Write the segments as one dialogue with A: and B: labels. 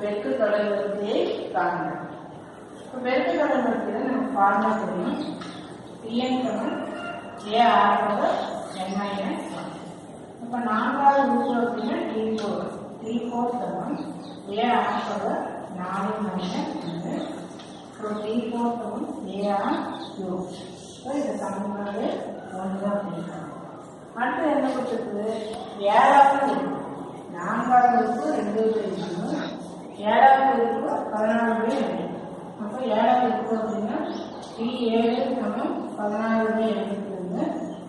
A: பெருக்கு தொடர் வரிசையை காண்க இப்போ பெருக்கு தொடர் வரிசையில் நமக்கு ஃபார்முலா தெரியும் பிஎன் சமன் A R power N minus one இப்போ நான்காவது உறுப்பு அப்படின்னா டி ஃபோர் டி ஃபோர் சமன் ஏ ஆர் பவர் நாலு மைனஸ் ஒன்று அப்புறம் டி ஃபோர் சமன் ஏ ஆர் கியூ ஸோ இது சமன்பாடு ஒன்று அப்படின்னா அடுத்து என்ன கொடுத்துருக்கு ஏழாவது உறுப்பு நான்காவது உறுப்பு ரெண்டு பை மூணு ஏழாவது உறுப்பு பதினாறு பை ரெண்டு அப்போ ஏழாவது உறுப்பு அப்படின்னா டி ஏழு சமம் பதினாறு பை எழுபத்தி ஒன்று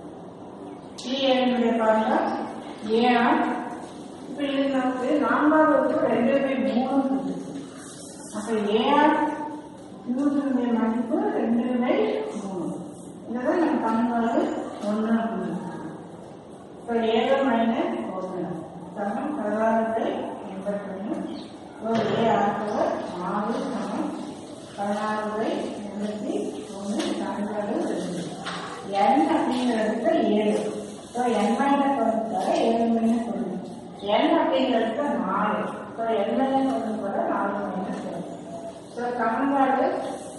A: டி ஏழுடைய பாருங்க ஏஆர் இப்போ இது நமக்கு நான்காவது உறுப்பு ரெண்டு பை மூணு கொடுத்துருக்கு அப்போ ஏஆர் யூஸுடைய மதிப்பு ரெண்டு பை மூணு இதுதான் நம்ம சமன்பாடு ஒன்று அப்படின்னு இப்போ ஏழு மைனஸ் ஒன்று சமம் பதினாறு பை எண்பத்தொன்று இப்போ ஏ ஆகுவர் நாலு சமம் பதினாறு பை எண்பத்தி ஒன்று சமன்பாடு ரெண்டு என் அப்படிங்கிறதுக்கு ஏழு ஸோ என் மைனஸ் ஒன்று ஏழு மைனஸ் ஒன்று என் அப்படிங்கிறதுக்கு நாலு ஸோ என் மைனஸ் ஒன்று கூட நாலு மைனஸ் ஒன்று ஸோ சமன்பாடு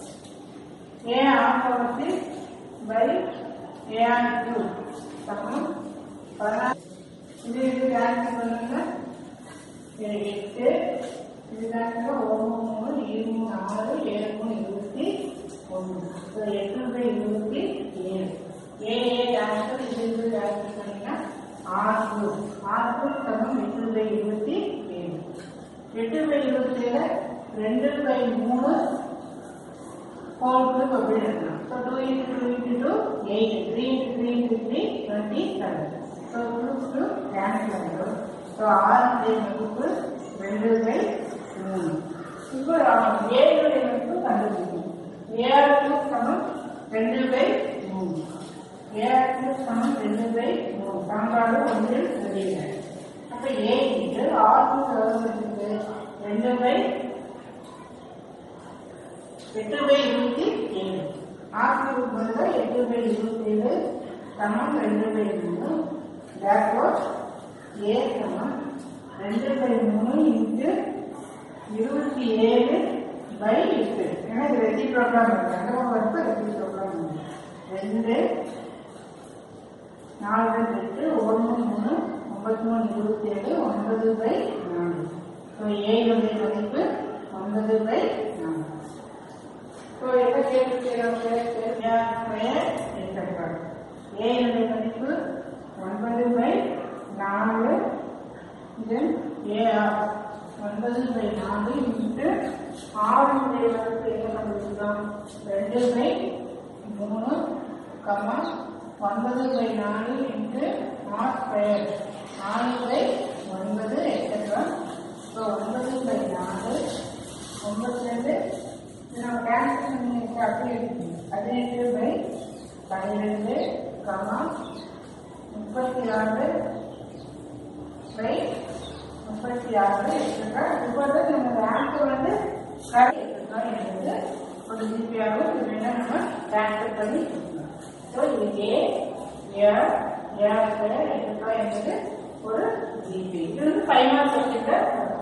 A: A opposite by A on two சமம் பதினாறு இது இது கேன்சல் பண்ணுங்க இது எட்டு இது கேன்சல் ஒன்று மூணு ஏழு மூணு ஆறு ஏழு மூணு இருபத்தி ஒன்று ஸோ எட்டு பை இருபத்தி ஏழு ஏழு ஏழு கேன்சல் இது இது கேன்சல் பண்ணீங்கன்னா ஆறு ஆறு சமம் எட்டு பை இருபத்தி ஏழு எட்டு பை இருபத்தி ஏழு ரெண்டு பை மூணு whole group of buildings. So 2 into 2 into 2, 8. 3 into 3 into 3, 27. So group to cancel. So R மதிப்பு ரெண்டு பை மூணு இப்போ ஏழுடைய மதிப்பு கண்டுபிடிக்கணும் ஏழு சமம் ரெண்டு பை மூணு ஏழு சமம் ரெண்டு பை மூணு சமன்பாடு ஒன்றில் வெளியில அப்ப ஏ இது ஆறு ரெண்டு பை எட்டு பை இருபத்தி ஏழு ஆறு பதிலாக எட்டு பை இருபத்தி ஏழு சமம் ரெண்டு பை மூணு தேர்ஃபோர் ஏ சமம் ரெண்டு பை மூணு இன்ட்டு இருபத்தி ஏழு பை எட்டு ஏன்னா இது ரெட்டி ப்ரோக்ராம் ரெண்டாவது வரப்போ ரெட்டி ப்ரோக்ராம் ரெண்டு நாலு ரெண்டு எட்டு ஒன்று மூணு ஒன்பத்தி மூணு இருபத்தி ஏழு ஒன்பது பை நாலு ஸோ ஏழுடைய மதிப்பு ஒன்பது பை நாலு ஸோ என்ன கேள்வி கேட்கிறாங்க ஏழுடைய மதிப்பு ஒன்பது பை நாலு தென் ஏஆர் ஒன்பது பை நாலு இன்ட்டு ஆறுடைய மதிப்பு என்ன கண்டுபிடிக்கலாம் ரெண்டு பை மூணு கமா ஒன்பது பை நாலு இன்ட்டு ஆர் ஸ்கொயர் நாலு பை ஒன்பது எக்ஸட்ரா ஸோ ஒன்பது பை நாலு ஒன்பது ரெண்டு இது நம்ம கேன்சல் பண்ணி அப்படியே இருக்கு பதினெட்டு பை பன்னிரெண்டு கமா முப்பத்தி ஆறு பை முப்பத்தி ஆறு எக்ஸட்ரா இப்போ வந்து நம்ம ஆன்சர் வந்து கரெக்ட் எக்ஸட்ரா என்பது ஒரு ஜிபியாகவும் இது வேணால் நம்ம கேன்சல் பண்ணி கொடுக்கலாம் ஸோ இது ஏ ஏர் ஏர் ஸ்கொயர் எக்ஸட்ரா என்பது ஒரு ஜிபி இது வந்து ஃபைவ் மார்க்